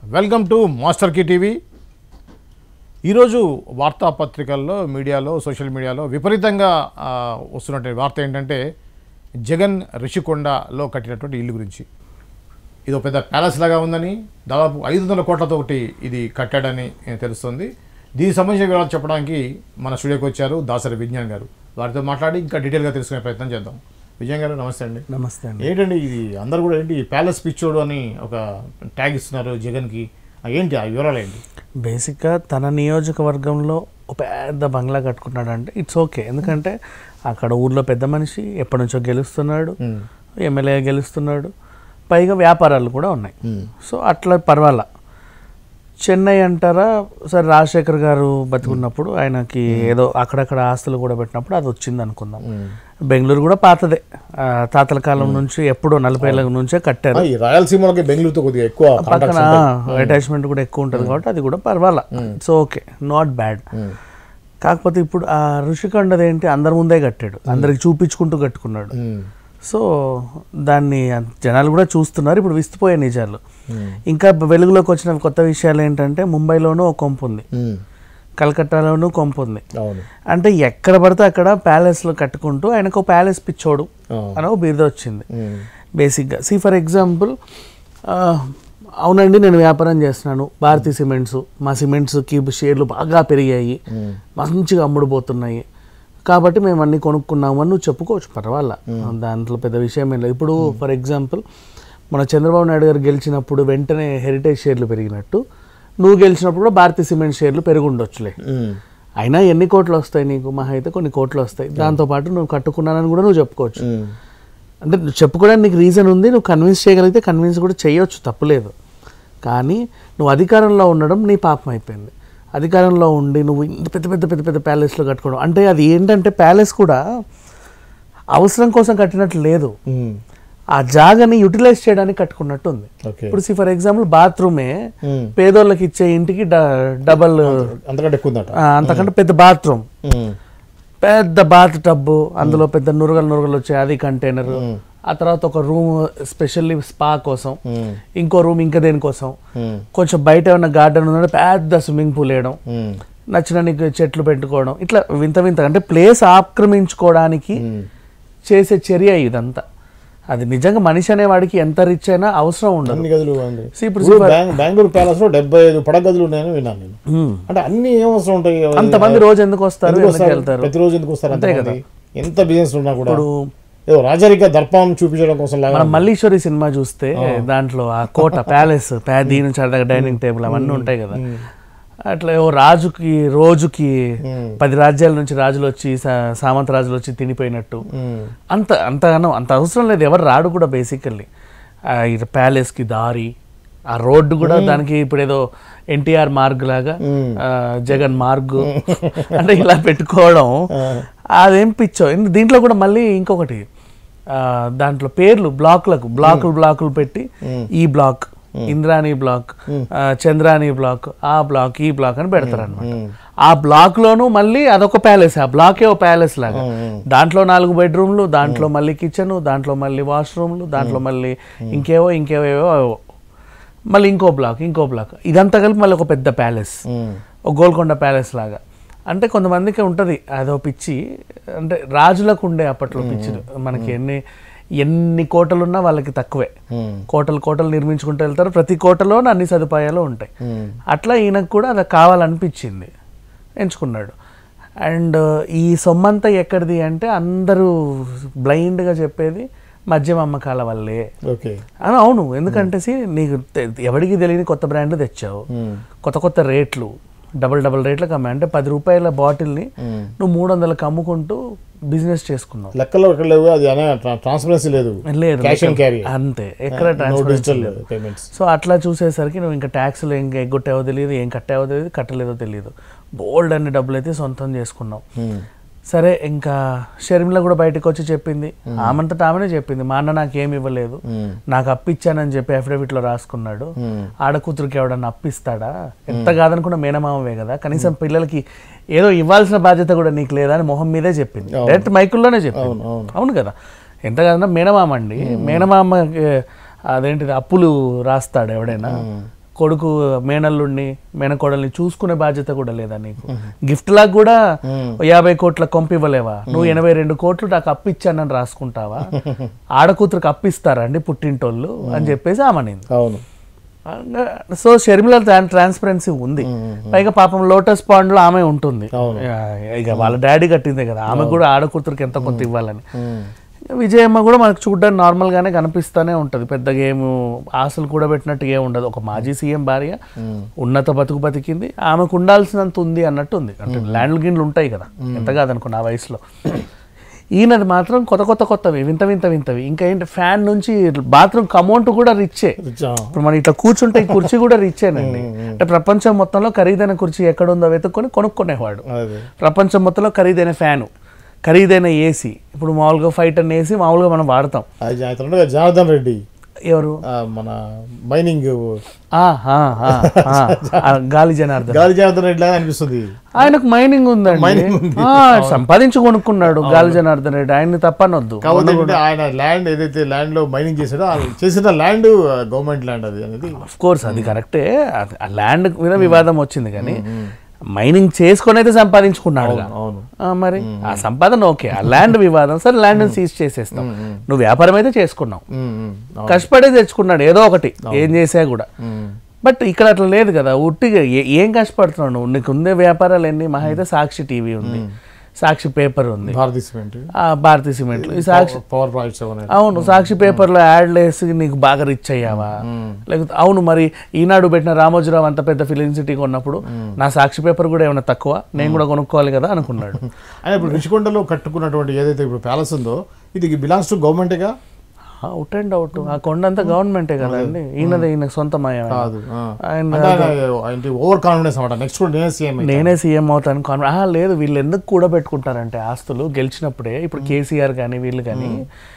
Welcome to master key TV ఈరోజు వార్తాపత్రికల్లో మీడియాలో సోషల్ మీడియాలో విపరీతంగా ఆ, వస్తున్నటువంటి వార్త ఏంటంటే జగన్ రిషికొండలో కట్టినటువంటి ఇల్లు గురించి ఇది ఒక పెద్ద ప్యాలెస్ లాగా ఉందని దాదాపు ఐదు వందల కోట్లతో ఒకటి ఇది కట్టాడని తెలుస్తుంది దీనికి సంబంధించిన వివరాలు చెప్పడానికి మన స్టూడియోకి వచ్చారు దాసరి విజ్ఞాన్ గారు వారితో మాట్లాడి ఇంకా డీటెయిల్గా తెలుసుకునే ప్రయత్నం చేద్దాం విజయన్ గారు నమస్తే అండి నమస్తే అండి ఏంటండి ఇది అందరు కూడా ఏంటి ప్యాలెస్ పిచ్చోడు అని ఒక ట్యాగ్ ఇస్తున్నారు జగన్కి ఆ ఏంటి ఆ వివరాలు ఏంటి బేసిక్గా తన నియోజకవర్గంలో ఒక పెద్ద బంగ్లా కట్టుకున్నాడు అంటే ఇట్స్ ఓకే ఎందుకంటే అక్కడ ఊర్లో పెద్ద మనిషి ఎప్పటి నుంచో గెలుస్తున్నాడు ఎమ్మెల్యే గెలుస్తున్నాడు పైగా వ్యాపారాలు కూడా ఉన్నాయి సో అట్లా పర్వాలా చెన్నై అంటారా సరే రాజశేఖర్ గారు బతికున్నప్పుడు ఆయనకి ఏదో అక్కడక్కడ ఆస్తులు కూడా పెట్టినప్పుడు అది వచ్చింది అనుకుందాం బెంగళూరు కూడా పాతదే ఆ, తాతల కాలం నుంచి ఎప్పుడో నలభై ఏళ్ళ నుంచే కట్టారు ఆ, ఈ రాయలసీమలోకి బెంగళూరుతో కొద్దిగా ఎక్కువ పక్కన అటాచ్మెంట్ కూడా ఎక్కువ ఉంటుంది కాబట్టి అది కూడా పర్వాలా సో ఓకే నాట్ బ్యాడ్ కాకపోతే ఇప్పుడు ఆ ఋషికొండది ఏంటి అందరి ముందే కట్టాడు అందరికి చూపించుకుంటూ కట్టుకున్నాడు ఉమ్, సో దాన్ని అం- జనాలు కూడా చూస్తున్నారు ఇప్పుడు విస్తుపోయే నిజాలు ఇంకా వెలుగులోకి వచ్చిన కొత్త విషయాలు ఏంటంటే ముంబైలోనూ ఒక కొంపు ఉంది ఉమ్, కలకత్తాలోనూ కొంపు ఉంది అవును అంటే ఎక్కడ పడితే అక్కడ ప్యాలెస్లో కట్టుకుంటూ ఆయనకు ప్యాలెస్ పిచ్చోడు ఆ, అని ఒక బిరుదు వచ్చింది ఉమ్, బేసిక్గా సి ఫర్ ఎగ్జాంపుల్ అవునండి నేను వ్యాపారం చేస్తున్నాను భారతీ సిమెంట్స్ మా సిమెంట్స్కి షేర్లు బాగా పెరిగాయి ఉమ్, మంచిగా అమ్ముడుపోతున్నాయి కాబట్టి మేము అన్ని కొనుక్కున్నాము అని నువ్వు చెప్పుకోవచ్చు పర్వాలా దాంట్లో పెద్ద విషయం ఏం లేదు ఇప్పుడు ఫర్ ఎగ్జాంపుల్ మన చంద్రబాబు నాయుడు గారు గెలిచినప్పుడు వెంటనే హెరిటేజ్ షేర్లు పెరిగినట్టు నువ్వు గెలిచినప్పుడు కూడా భారతీ సిమెంట్ షేర్లు పెరుగుండొచ్చులే ఉమ్, అయినా ఎన్ని కోట్లు వస్తాయి నీకు మహా అయితే కొన్ని కోట్లు వస్తాయి దాంతోపాటు నువ్వు కట్టుకున్నానని కూడా నువ్వు చెప్పుకోవచ్చు ఉమ్, అంటే నువ్వు చెప్పుకోవడానికి నీకు రీజన్ ఉంది నువ్వు కన్విన్స్ చేయగలిగితే కన్విన్స్ కూడా చేయొచ్చు తప్పులేదు కానీ నువ్వు అధికారంలో ఉండడం నీ పాపం అయిపోయింది అధికారంలో ఉండి నువ్వు ఇంత పెద్ద పెద్ద పెద్ద పెద్ద ప్యాలెస్లో కట్టుకోవడం అంటే అది ఏంటంటే ప్యాలెస్ కూడా అవసరం కోసం కట్టినట్లు లేదు ఉమ్, ఆ జాగాని యూటిలైజ్ చేయడానికి కట్టుకున్నట్టు ఉంది ఓకే ఇప్పుడు సి ఫర్ ఎగ్జాంపుల్ బాత్రూమే ఉమ్, పేదోళ్ళకి ఇచ్చే ఇంటికి డ- డబల్ అంతకంటే ఎక్కువ ఉందట ఆ, అంతకంటే పెద్ద బాత్రూమ్ ఉమ్, పెద్ద బాత్ టబ్బు అందులో పెద్ద నురగలు నురగలు వచ్చాయి అది కంటైనర్ ఆ తర్వాత ఒక రూమ్ స్పెషల్లీ స్పా కోసం ఉమ్, ఇంకో రూమ్ ఇంకా దేనికోసం ఉమ్, కొంచెం బయట ఏమన్నా గార్డెన్ ఉందంటే పెద్ద స్విమ్మింగ్ పూల్ వేయడం ఉమ్, నచ్చిన నీకు చెట్లు పెట్టుకోవడం ఇట్లా వింత వింత అంటే ప్లేస్ ఆక్రమించుకోవడానికి ఉమ్, చేసే చర్య ఇదంతా అది నిజంగా మనిషి అనేవాడికి ఎంత రిచ్ అయినా అవసరం ఉండదు అన్ని గదులు అండి See, ఇప్పుడు ఇప్పుడు బెంగ- బెంగళూరు ప్యాలెస్ లో డెబ్బై ఐదు పడక గదులు ఉన్నాయని విన్నాను నేను Hmm. అంటే అన్ని ఏం అవసరం ఉంటాయి అంతమంది రోజు ఎందుకు వస్తారు ఎందుకు ఎందుకు వస్తారు? వెళ్తారు ప్రతిరోజు ఎందుకు వస్తారు అంతమంది ఎంత బిజినెస్ ఉన్నా కూడా ఇప్పుడు ఏదో రాజరిక దర్పం చూపించడం కోసం లాగా మనం మల్లీశ్వరి సినిమా చూస్తే దాంట్లో ఆ కోట ప్యాలెస్ దీని నుంచి అక్కడ డైనింగ్ టేబుల్ అవన్నీ ఉంటాయి కదా అట్లా ఓ రాజుకి రోజుకి ఉమ్, పది రాజ్యాల నుంచి రాజులు వచ్చి సా- సామంత రాజులు వచ్చి తినిపోయినట్టు ఉమ్, అంత అంతగానో అంత అవసరం లేదు ఎవరు రాడు కూడా బేసికల్లీ ఇది ప్యాలెస్కి దారి ఆ రోడ్డు కూడా దానికి ఇప్పుడు ఏదో ఎన్టీఆర్ మార్గ్ లాగా ఉమ్, ఆ, జగన్ మార్గ్ అంటే ఇలా పెట్టుకోవడం అదేం పిచ్చో ఇన్- దీంట్లో కూడా మళ్ళీ ఇంకొకటి ఆ, దాంట్లో పేర్లు బ్లాక్లకు బ్లాకులు బ్లాకులు పెట్టి ఈ బ్లాక్ ఇంద్రాణి బ్లాక్ ఆ, చంద్రాణి బ్లాక్ ఆ బ్లాక్ ఈ బ్లాక్ అని పెడతారు అనమాట ఉమ్, ఆ బ్లాక్ లోను మళ్ళీ అదొక ప్యాలెస్ ఆ బ్లాకే ఒక ప్యాలెస్ లాగా ఉమ్, దాంట్లో నాలుగు బెడ్రూమ్లు దాంట్లో మళ్ళీ కిచెన్ దాంట్లో మళ్ళీ వాష్రూమ్లు దాంట్లో మళ్ళీ ఇంకేవో ఇంకేవేవో మళ్ళీ ఇంకో బ్లాక్ ఇంకో బ్లాక్ ఇదంతా కలిపి మళ్ళీ ఒక పెద్ద ప్యాలెస్ ఉమ్, ఒక గోల్కొండ ప్యాలెస్ లాగా అంటే కొంతమందికి ఉంటుంది అదో పిచ్చి అంటే రాజులకు ఉండే అప్పట్లో పిచ్చి మనకి ఎన్ని ఎన్ని కోటలున్నా వాళ్ళకి తక్కువే ఉమ్, కోటలు కోటలు నిర్మించుకుంటూ వెళ్తారు ప్రతి కోటలో అన్ని సదుపాయాలు ఉంటాయి ఉమ్, అట్లా ఈయనకు కూడా అది కావాలనిపించింది ఎంచుకున్నాడు అండ్ ఈ సొమ్మంతా ఎక్కడిది అంటే అందరూ బ్లైండ్గా చెప్పేది మద్యం అమ్మకాల వల్లే ఓకే అని అవును ఎందుకంటే సి నీకు తె- ఎవడికి తెలియని కొత్త బ్రాండ్ తెచ్చావు ఉమ్, కొత్త కొత్త రేట్లు డబల్ డబల్ రేట్లకు అమ్మాయి అంటే పది రూపాయల బాటిల్ని ఉమ్. నువ్వు మూడు వందలకు అమ్ముకుంటూ బిజినెస్ చేసుకున్నావు లెక్కలో ఎక్కడ లేవు అది అనే ట్రాన్స్పరెన్సీ లేదు లేదు క్యాష్ అండ్ క్యారీ అంతే ఎక్కడ no transfer digital payments so అట్లా చూసేసరికి నువ్వు ఇంకా ట్యాక్స్లు ఏం ఎగ్గొట్టావో తెలియదు ఏం కట్టావో తెలియదు కట్టలేదో తెలియదు బోల్డ్ అన్ని డబ్బులు అయితే సొంతం చేసుకున్నావు సరే ఇంకా షర్మిల కూడా బయటకు వచ్చి చెప్పింది ఆమంతటా ఆమెనే చెప్పింది మా అన్న నాకేం ఇవ్వలేదు నాకు అప్పిచ్చానని చెప్పి affidavit లో రాసుకున్నాడు ఆడకూతురికి ఎవడన్నా అప్పిస్తాడా ఎంత కాదనుకున్న మేనమామవే కదా కనీసం పిల్లలకి ఏదో ఇవ్వాల్సిన బాధ్యత కూడా నీకు లేదా అని మొహం మీదే చెప్పింది డైరెక్ట్ మైకుల్లోనే చెప్పింది అవును అవును అవును కదా ఎంత కాదన్నా మేనమామ అండి మేనమామ అదేంటిది అప్పులు రాస్తాడు ఎవడైనా కొడుకు మేనల్లుడిని మేనకోడల్ని చూసుకునే బాధ్యత కూడా లేదా నీకు గిఫ్ట్ లాగా కూడా ఓ యాభై కోట్ల కొంపు ఇవ్వలేవా నువ్వు ఎనభై రెండు కోట్లు నాకు అప్పు ఇచ్చానని రాసుకుంటావా ఆడకూతురికి అప్పు ఇస్తారండి పుట్టింటోళ్ళు అని చెప్పేసి ఆమనింది అవును సో షర్మిల ట్రాన్స్పరెన్సీ ఉంది పైగా పాపం లోటస్ పాండ్ లో ఆమె ఉంటుంది అవును. ఆ, ఇక వాళ్ళ డాడీ కట్టిందే కదా ఆమె కూడా ఆడకూతురికి ఎంత కొంత ఇవ్వాలని విజయమ్మ కూడా మనకు చూడడానికి నార్మల్ గానే కనిపిస్తానే ఉంటది పెద్దగా ఏమి ఆశలు కూడా పెట్టినట్టు ఏం ఉండదు ఒక మాజీ సీఎం భార్య ఉన్నత బతుకు బతికింది ఆమెకు ఉండాల్సినంత ఉంది అన్నట్టు ఉంది అంటే ల్యాండ్లు గిన్లు ఉంటాయి కదా ఎంత కాదనుకున్న ఆ వయసులో ఈయనది మాత్రం కొత్త కొత్త కొత్తవి వింత వింత వింతవి ఇంకా ఏంటి ఫ్యాన్ నుంచి బాత్రూమ్ కమౌంట్ కూడా రిచ్చే ఇప్పుడు మనం ఇట్లా కూర్చుంటే ఈ కుర్చీ కూడా రిచ్చేనండి అంటే ప్రపంచం మొత్తంలో ఖరీదైన కుర్చీ ఎక్కడ ఉందో వెతుక్కొని కొనుక్కునేవాడు అదే ప్రపంచం మొత్తంలో ఖరీదైన ఫ్యాను ఖరీదైన ఏసీ ఇప్పుడు మామూలుగా ఫైట్ అన్న ఏసీ మామూలుగా మనం వాడతాం అది అతను ఉండగా జనార్దన్ రెడ్డి ఎవరు ఆ, మన మైనింగ్ ఆ, ఆ, ఆ, ఆ, ఆ, గాలి జనార్దన్ గాలి జనార్దన్ రెడ్డి లాగా అనిపిస్తుంది ఆయనకు మైనింగ్ ఉందండి ఆ, సంపాదించి కొనుక్కున్నాడు గాలి జనార్దన్ రెడ్డి ఆయన్ని తప్పనొద్దు కాకపోతే ఏంటంటే ఆయన ల్యాండ్ ఏదైతే ల్యాండ్ లో మైనింగ్ చేసాడో ఆ చేసిన ల్యాండ్ గవర్నమెంట్ ల్యాండ్ అది అనేది ఆఫ్ కోర్స్ అది కరెక్టే అది- ఆ ల్యాండ్ మీద వివాదం వచ్చింది కానీ మైనింగ్ చేసుకొని అయితే సంపాదించుకున్నాడు అవును మరి ఆ సంపాదన ఓకే ఆ ల్యాండ్ వివాదం సరే ల్యాండ్ సీజ్ చేసేస్తాం నువ్వు వ్యాపారం అయితే చేసుకున్నావు ఉమ్, ఉమ్, అవును. కష్టపడే తెచ్చుకున్నాడు ఏదో ఒకటి ఏం చేసా కూడా ఉమ్, బట్ ఇక్కడ అట్లా లేదు కదా ఉట్టిగా ఏ- ఏం కష్టపడుతున్నావు నువ్వు నీకు ఉండే వ్యాపారాలు ఎన్ని మహా అయితే సాక్షి టీవీ ఉంది సాక్షి పేపర్ ఉంది భారతీ సిమెంట్ ఆ భారతీ సిమెంట్లు ఈ సాక్షి పవర్ ప్రాజెక్ట్స్ అవన్నీ అవును సాక్షి పేపర్లో యాడ్లు వేసి నీకు బాగా రిచ్ అయ్యావా లేకపోతే అవును మరి ఈనాడు పెట్టిన రామోజీరావు అంత పెద్ద ఫిలిం సిటీ కొన్నప్పుడు నా సాక్షి పేపర్ కూడా ఏమైనా తక్కువ నేను కూడా కొనుక్కోవాలి కదా అనుకున్నాడు ఆయన ఇప్పుడు రిషికొండలో కట్టుకున్నటువంటి ఏదైతే ఇప్పుడు ప్యాలెస్ ఉందో ఇది బిలాంగ్స్ టు గవర్నమెంటేగా అవుట్ అండ్ అవుట్ ఆ కొండ అంతా గవర్నమెంటే కదండి ఈయనది ఈయన సొంతమయ్యా కాదు ఆ. ఆయన అంటే ఆయన ఓవర్ కాన్ఫిడెన్స్ అనమాట నెక్స్ట్ కూడా నేనే సీఎం నేనే సీఎం అవుతాను కాన్ఫిడెంట్ ఆ, లేదు వీళ్ళు ఎందుకు కూడబెట్టుకుంటారంటే ఆస్తులు గెలిచినప్పుడే ఇప్పుడు కేసీఆర్ కానీ వీళ్ళు కానీ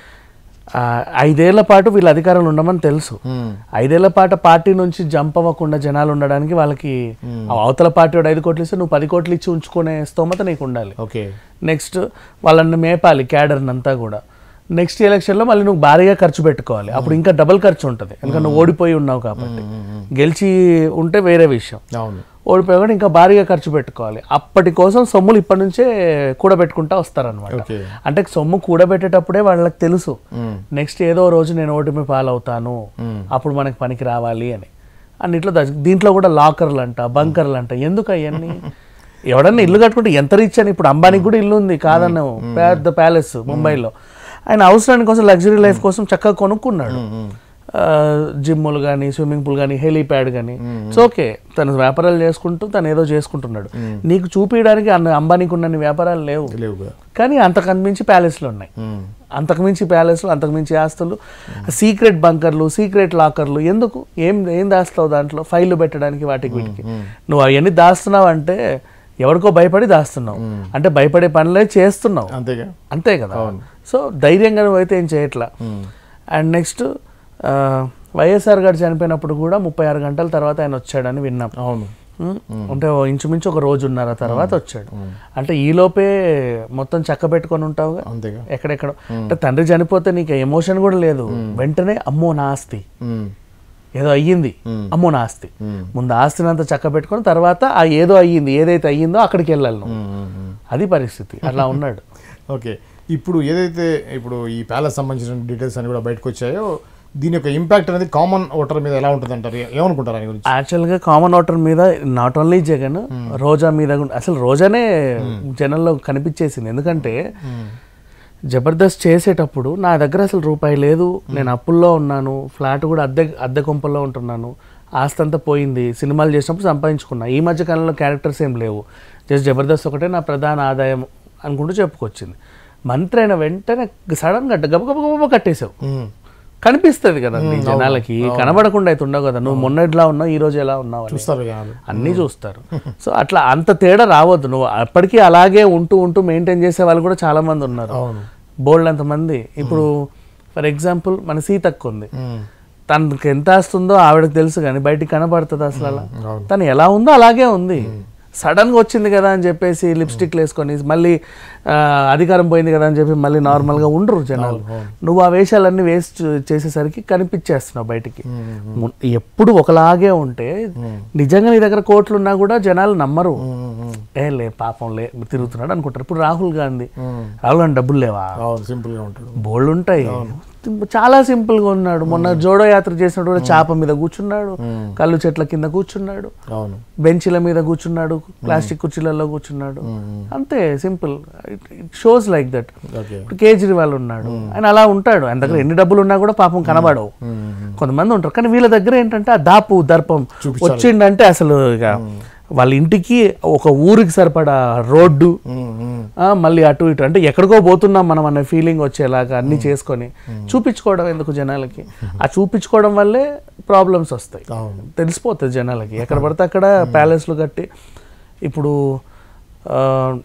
ఆ, ఐదేళ్ల పాటు వీళ్ళు అధికారంలో ఉండమని తెలుసు ఐదేళ్ల పాటు పార్టీ నుంచి జంప్ అవ్వకుండా జనాలు ఉండడానికి వాళ్ళకి ఆ అవతల పార్టీ వాడు ఐదు కోట్లు ఇస్తే నువ్వు పది కోట్లు ఇచ్చి ఉంచుకునే స్తోమత నీకు ఉండాలి ఓకే నెక్స్ట్ వాళ్ళని మేపాలి క్యాడర్ని అంతా కూడా నెక్స్ట్ ఎలక్షన్లో మళ్ళీ నువ్వు భారీగా ఖర్చు పెట్టుకోవాలి అప్పుడు ఇంకా డబుల్ ఖర్చు ఉంటుంది ఎందుకంటే నువ్వు ఓడిపోయి ఉన్నావు కాబట్టి గెలిచి ఉంటే వేరే విషయం అవును ఓడిపోయి కూడా ఇంకా భారీగా ఖర్చు పెట్టుకోవాలి అప్పటి కోసం సొమ్ములు ఇప్పటి నుంచే కూడబెట్టుకుంటా వస్తారనమాట ఓకే అంటే సొమ్ము కూడబెట్టేటప్పుడే వాళ్ళకి తెలుసు నెక్స్ట్ ఏదో రోజు నేను ఓటమి పాలవుతాను అప్పుడు మనకి పనికి రావాలి అని అన్నిట్లో దశ- దీంట్లో కూడా లాకర్లు అంట బంకర్లు అంట ఎందుకు అవన్నీ ఎవడన్నా ఇల్లు కట్టుకుంటే ఎంత రిచ్ అని ఇప్పుడు అంబానీకి కూడా ఇల్లు ఉంది కాదన్న పెద్ద ప్యాలెస్ ముంబైలో ఆయన అవసరానికి కోసం లగ్జరీ లైఫ్ కోసం చక్కగా కొనుక్కున్నాడు ఆ, జిమ్ములు కానీ స్విమ్మింగ్ పూల్ కానీ హెలీప్యాడ్ కానీ ఇట్స్ ఓకే తను వ్యాపారాలు చేసుకుంటూ తను ఏదో చేసుకుంటున్నాడు నీకు చూపించడానికి అన్న అంబానీకి ఉన్నన్ని వ్యాపారాలు లేవు లేవుగా కానీ అంతకు మించి ప్యాలెస్లు ఉన్నాయి అంతకు మించి ప్యాలెస్లు అంతకు మించి ఆస్తులు సీక్రెట్ బంకర్లు సీక్రెట్ లాకర్లు ఎందుకు ఏం ఏం దాస్తావు దాంట్లో ఫైళ్ళు పెట్టడానికి వాటికి వీటికి నువ్వు అవన్నీ దాస్తున్నావు అంటే ఎవరికో భయపడి దాస్తున్నావు అంటే భయపడే పనులే చేస్తున్నావు అంతేగా అంతే కదా సో ధైర్యంగా నువ్వైతే ఏం చేయట్లా అండ్ నెక్స్ట్ వైఎస్ఆర్ గారు చనిపోయినప్పుడు కూడా ముప్పై ఆరు గంటల తర్వాత ఆయన వచ్చాడని విన్నాం అవును ఉమ్, అంటే ఓ ఇంచుమించు ఒక రోజున్నర తర్వాత వచ్చాడు అంటే ఈలోపే మొత్తం చక్క పెట్టుకొని ఉంటావుగా అంతేగా ఎక్కడెక్కడ అంటే తండ్రి చనిపోతే నీకు ఎమోషన్ కూడా లేదు వెంటనే అమ్మో నా ఆస్తి ఉమ్, ఏదో అయ్యింది అమ్మో నా ఆస్తి ముందు ఆస్తిని అంతా చక్క పెట్టుకొని తర్వాత ఆ ఏదో అయ్యింది ఏదైతే అయ్యిందో అక్కడికి వెళ్ళాలి నువ్వు ఉమ్, ఉమ్, ఉమ్. అది పరిస్థితి అట్లా ఉన్నాడు ఓకే ఇప్పుడు ఏదైతే ఇప్పుడు ఈ ప్యాలెస్ సంబంధించిన డీటెయిల్స్ అన్ని కూడా బయటకు వచ్చాయో దీని యొక్క ఇంపాక్ట్ అనేది కామన్ ఓటర్ మీద ఎలా ఉంటుంది అంటారు ఏమనుకుంటారు ఆయన గురించి యాక్చువల్గా కామన్ ఓటర్ మీద నాట్ ఓన్లీ జగన్ రోజా మీద కూడా అసలు రోజానే జనంలో కనిపించేసింది ఎందుకంటే జబర్దస్త్ చేసేటప్పుడు నా దగ్గర అసలు రూపాయి లేదు నేను అప్పుల్లో ఉన్నాను ఫ్లాట్ కూడా అద్దె అద్దె కొంపల్లో ఉంటున్నాను ఆస్తి అంతా పోయింది సినిమాలు చేసినప్పుడు సంపాదించుకున్నా ఈ మధ్య కాలంలో క్యారెక్టర్స్ ఏం లేవు జస్ట్ జబర్దస్త్ ఒకటే నా ప్రధాన ఆదాయం అనుకుంటూ చెప్పుకొచ్చింది మంత్రి అయిన వెంటనే సడన్గా గబ గబ గబ కట్టేశావు ఉమ్, కనిపిస్తుంది కదా నీ జనాలకి కనబడకుండా అయితే ఉండవు కదా నువ్వు మొన్న ఎట్లా ఉన్నావు ఈ రోజు ఎలా ఉన్నావు అని. చూస్తారు జనాలు అన్నీ చూస్తారు సో అట్లా అంత తేడా రావద్దు నువ్వు అప్పటికీ అలాగే ఉంటూ ఉంటూ మెయింటైన్ చేసే వాళ్ళు కూడా చాలా మంది ఉన్నారు అవును బోల్డ్ అంతమంది ఇప్పుడు ఫర్ ఎగ్జాంపుల్ మన సీతక్క ఉంది ఉమ్, తనకి ఎంత వస్తుందో ఆవిడకి తెలుసు కానీ బయటికి కనబడుతుంది అసలు అలా అవును తను ఎలా ఉందో అలాగే ఉంది సడన్గా వచ్చింది కదా అని చెప్పేసి లిప్స్టిక్లు వేసుకొని మళ్ళీ ఆ, అధికారం పోయింది కదా అని చెప్పి మళ్ళీ నార్మల్గా ఉండరు జనాలు నువ్వు ఆ వేషాలన్నీ వేస్ట్ చేసేసరికి కనిపించేస్తున్నావు బయటికి ము- ఎప్పుడు ఒకలాగే ఉంటే నిజంగా నీ దగ్గర కోట్లు ఉన్నా కూడా జనాలు నమ్మరు ఏ లే పాపం లే తిరుగుతున్నాడు అనుకుంటారు ఇప్పుడు రాహుల్ గాంధీ రాహుల్ గాంధీ డబ్బులు లేవా అవును సింపుల్గా ఉంటాడు బోల్డ్ ఉంటాయి చాలా సింపుల్ గా ఉన్నాడు మొన్న జోడో యాత్ర చేసినప్పుడు కూడా చాప మీద కూర్చున్నాడు కళ్ళు చెట్ల కింద కూర్చున్నాడు అవును బెంచ్ల మీద కూర్చున్నాడు ప్లాస్టిక్ కుర్చీలలో కూర్చున్నాడు అంతే simple it shows like that okay ఇప్పుడు కేజ్రీవాల్ ఉన్నాడు ఆయన అలా ఉంటాడు ఆయన దగ్గర ఎన్ని డబ్బులు ఉన్నా కూడా పాపం కనబడవు కొంతమంది ఉంటారు కానీ వీళ్ళ దగ్గర ఏంటంటే ఆ దాపు దర్పం వచ్చిండంటే అసలు ఇక వాళ్ళ ఇంటికి ఒక ఊరికి సరిపడా రోడ్డు ఆ, మళ్ళీ అటు ఇటు అంటే ఎక్కడికో పోతున్నాం మనం అనే ఫీలింగ్ వచ్చేలాగా అన్ని చేసుకొని చూపించుకోవడం ఎందుకు జనాలకి ఆ చూపించుకోవడం వల్లే ప్రాబ్లమ్స్ వస్తాయి అవును తెలిసిపోతుంది జనాలకి ఎక్కడ పడితే అక్కడ ప్యాలెస్లు కట్టి ఇప్పుడు ఆ,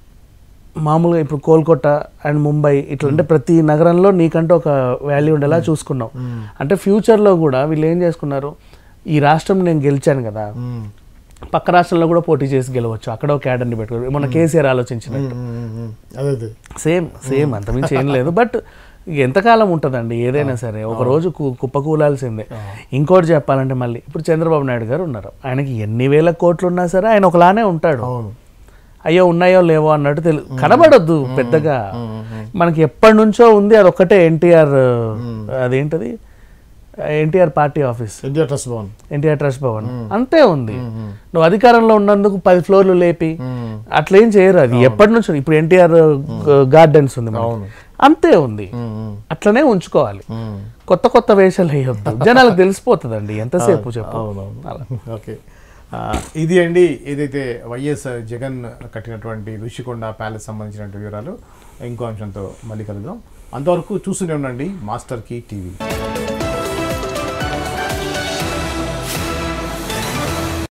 మామూలుగా ఇప్పుడు కోల్కతా అండ్ ముంబై ఇట్లా అంటే ప్రతి నగరంలో నీకంటే ఒక వాల్యూ ఉండేలా చూసుకున్నాం అంటే ఫ్యూచర్లో కూడా వీళ్ళు ఏం చేసుకున్నారు ఈ రాష్ట్రం నేను గెలిచాను కదా పక్క రాష్ట్రంలో కూడా పోటీ చేసి గెలవచ్చు అక్కడ ఒక క్యాడర్ని పెట్టుకోరు మన కేసీఆర్ ఆలోచించినట్టు అదే అదే సేమ్ సేమ్ అంతమించి ఏం లేదు బట్ ఎంతకాలం ఉంటుందండి ఏదైనా సరే ఒక రోజు కు- కుప్పకూలాల్సిందే ఇంకోటి చెప్పాలంటే మళ్ళీ ఇప్పుడు చంద్రబాబు నాయుడు గారు ఉన్నారు ఆయనకి ఎన్ని వేల కోట్లు ఉన్నా సరే ఆయన ఒకలానే ఉంటాడు అవును అయ్యో ఉన్నాయో లేవో అన్నట్టు తెలు కనబడొద్దు పెద్దగా మనకి ఎప్పటి నుంచో ఉంది అది ఒక్కటే ఎన్టీఆర్ అదేంటది NTR party office India trust Bhavan NTR trust Bhavan అంతే ఉంది నువ్వు అధికారంలో ఉన్నందుకు పది ఫ్లోర్లు లేపి అట్లేం చేయరు అది ఎప్పటి నుంచో ఇప్పుడు ఎన్టీఆర్ గార్డెన్స్ ఉంది మనకి. అంతే ఉంది అట్లనే ఉంచుకోవాలి కొత్త కొత్త వేషాలు వేయొద్దు జనాలకు తెలిసిపోతుందండి ఎంతసేపు చెప్పు అవునవును ఓకే ఆ, ఇది అండి ఏదైతే వైఎస్ జగన్ కట్టినటువంటి ఋషికొండ ప్యాలెస్ సంబంధించినటువంటి వివరాలు ఇంకో అంశంతో మళ్ళీ కలుద్దాం అంతవరకు చూస్తూనే ఉండండి మాస్టర్ కీ టీవీ